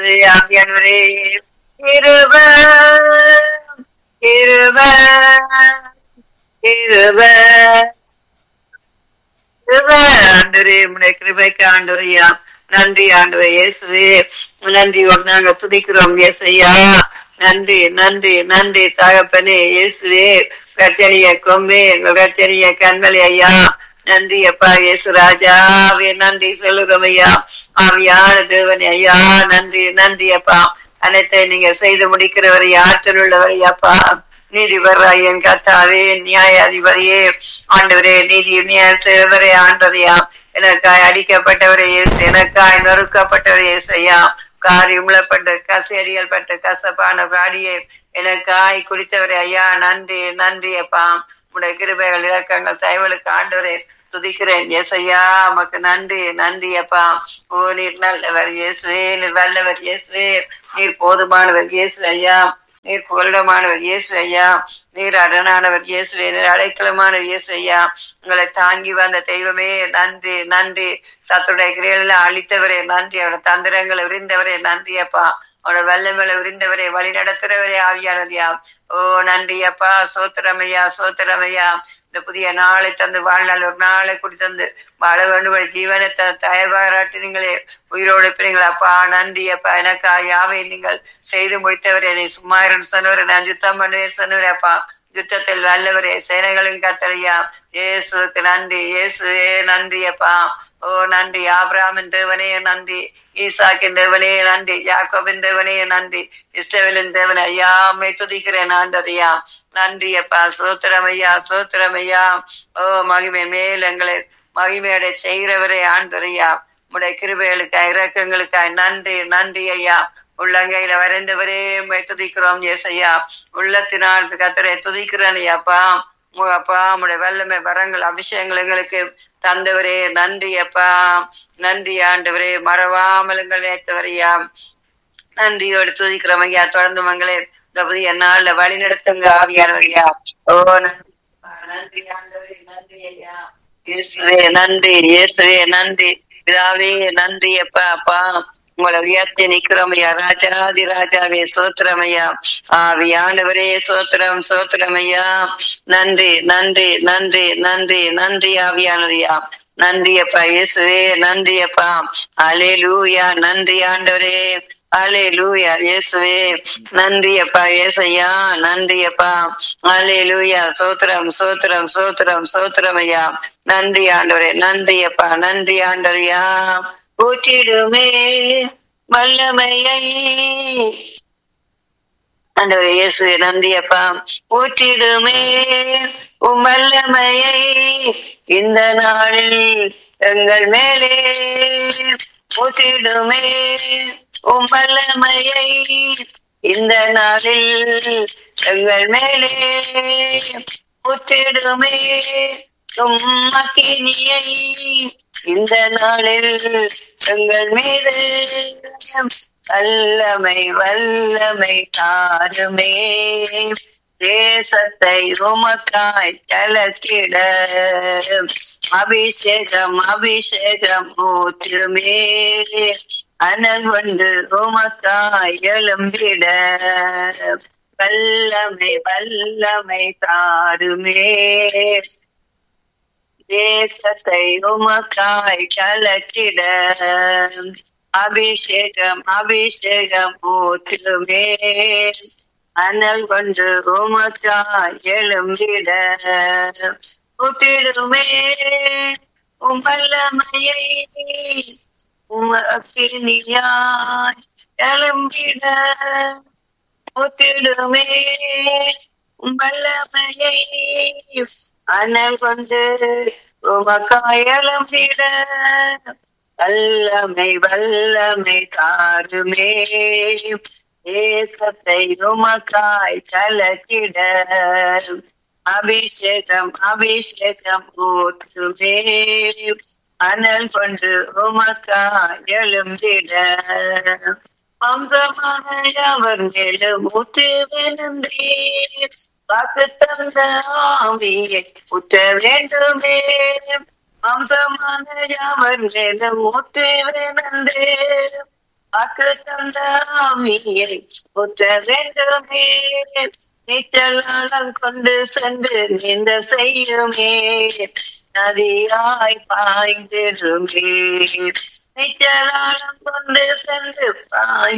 இயேசுவே ஆவியானவரே கிருப கிருப கிருப கிருப ஆண்டவரே உடைய கிருபைக்கு ஆண்டவரையா நன்றி ஆண்டவர் இயேசுவே நன்றியோடு நாங்க துதிக்கிறோம் இயேசையா நன்றி நன்றி நன்றி தகப்பனே இயேசுவே கச்சரிய கொம்பே எங்கள் கச்சரிய கண்மலை ஐயா நன்றி அப்பா இயேசு ராஜாவே நன்றி சொல்லுகிறோம் ஐயா ஆவியான தேவனே ஐயா நன்றி நன்றி அப்பா அனைத்தை நீங்க செய்து முடிக்கிறவரை ஆற்றல் உள்ளவரையாப்பா நீதிபர் என் கத்தாவே நியாயாதிபதியே ஆண்டவரே நீதி நியாயம் செய்வரே ஆண்டவரையா எனக்காய் அடிக்கப்பட்டவரே இயேசு எனக்காய் நொறுக்கப்பட்டவரே இயேசு ஐயா காரி உமிழப்பட்டு கசேரியல் பட்டு கசப்பான பாடியே எனக்காய் குடித்தவரே ஐயா நன்றி நன்றி அப்பா உடைய கிருபைகள் இலக்கங்கள் தயவலுக்கு ஆண்டவரே துதிக்கிறேன் இயேசையா உமக்கு நன்றி நன்றி அப்பா ஓ நீர் நல்லவர் இயேசுவே நீர் வல்லவர் இயேசுவே நீர் போதுமானவர் இயேசு ஐயா நீர் புகலிடமானவர் இயேசு ஐயா நீர் அரணானவர் இயேசுவே நீர் அடைக்கலமானவர் இயேசு ஐயா உங்களை தாங்கி வந்த தெய்வமே நன்றி நன்றி சத்துடைய கிரியல அழித்தவரே நன்றி அவரோட தந்திரங்களை உரிந்தவரே நன்றி அப்பா அவனோட வல்லமலை உரிந்தவரே வழி நடத்துறவரே ஆவியானதையா ஓ நன்றி அப்பா சோத்திரமையா சோத்திரமையா இந்த புதிய நாளை தந்து வாழ்நாள் ஒரு நாளை குடி தந்து வாழ வேண்டும் ஜீவனை தயவாராட்டினீங்களே உயிரோடு பிறீங்களா அப்பா நன்றி அப்பா எனக்கா யாவை நீங்கள் செய்து முடித்தவரே நீ சும்மா இருந்து சொன்னவரே நான் யுத்தம் பண்ணுவேன் சொன்னவரே அப்பா யுத்தத்தில் வல்லவரே சேனைகளின் கத்தலையா இயேசுக்கு நன்றி இயேசுவே நன்றி அப்பா ஓ நன்றி ஆபிராமின் தேவனே நன்றி ஈசாக்கின் தேவனே நன்றி யாக்கோபின் தேவனே நன்றி இஷ்டவேலின் தேவனே ஐயா மை துதிக்கிறேன் ஆண்டதையா நன்றி அப்பா சோத்திரம் ஐயா சோத்திரம் ஐயா ஓ மகிமை மேல் எங்களை மகிமையடை செய்கிறவரே ஆண்டரையா உடைய கிருபைகளுக்காய் இறக்கங்களுக்காய் நன்றி நன்றி ஐயா உள்ளங்கையில வரைந்தவரே மை துதிக்கிறோம் ஏசையா உள்ளத்தினால் கத்தரை துதிக்கிறேன் ஐயாப்பா அப்பா உடைய வல்லமை வரங்கள் அபிஷேகங்கள் எங்களுக்கு தந்தவரே நன்றி அப்பா நன்றி ஆண்டவரே மறவாமல் எங்கள் நேத்தவரையா நன்றியோடு துதிக்கிறோம் ஐயா தொடர்ந்து மங்களே இந்த புதிய நாள்ல வழி நடத்துங்க ஆவியானவரையா ஓ நன்றி நன்றி ஆண்டவரே நன்றி ஐயா இயேசுவே நன்றி இயேசுவே நன்றி பிதாவே நன்றி அப்பா அப்பா உங்களை உயர்த்தி நிக்கிறோம் ஐயா ராஜாதி ராஜாவே சோத்திரமையா ஆவியானவரே சோத்திரம் சோத்திரமையா நன்றி நன்றி நன்றி நன்றி நன்றி ஆவியானவரையா நன்றி அப்பா இயேசுவே நன்றி அப்பா அலே லூயா நன்றி ஆண்டவரே அலே லூயா இயேசுவே நன்றி அப்பா ஏசையா நன்றி அப்பா அலே லூயா சோத்திரம் சோத்திரம் சோத்திரம் சோத்திரம் ஐயா நன்றி ஆண்டவரே நன்றி அப்பா நன்றி ஆண்டவரையா ஊற்றிடுமே வல்லமையை ஆண்டவர் இயேசு நன்றி அப்பா ஊற்றிடுமே உம் வல்லமையை இந்த நாளில் எங்கள் மேலே ஊற்றிடுமே உம் வல்லமையை இந்த நாளில் எங்கள் மேலே ஊற்றிடுமே உம் அக்கினியை இந்த நாளில் எங்கள் மீது வல்லமை வல்லமை தாருமே தேசத்தை உமக்காய் கலக்கிட அபிஷேகம் அபிஷேகம் ஊற்றுமே அனல் கொண்டு உமக்காய் எழும்பிட வல்லமை வல்லமை தாருமே தேசத்தை உமக்காய் கலக்கிட அபிஷேகம் அபிஷேகம் ஊற்றுமே அனல் கொண்டு உமக்காய் எழும்பிட ஊற்றிடுமே உமல்லமையை உமக்கினியாய் எழும்பிட ஊற்றிடுமே உமல்லமையை அனல் கொண்டு உமக்காய் எழும்பிட வல்லமை வல்லமை தாருமே ஏசத்தை உமக்காய் கலக்கிட அபிஷேகம் அபிஷேகம் ஊற்றுமே அனல் கொண்டு உமக்காய் எழும்பிட அம்சமான அவர் மேலும் ஊற்று வேண்டுமே வாக்கு தந்த ஆவியை ஊற்ற வேண்டுமே அம்சமான யாவர் மேலும் ஊற்று வேண்டே வாக்கு தந்த ஆவியை ஊற்ற வேண்டுமே நீச்சலாளம் கொண்டு சென்று நீந்த செய்யுமே நதியாய் பாய்ந்திடுமே நீச்சலாளம் கொண்டு சென்று பாய்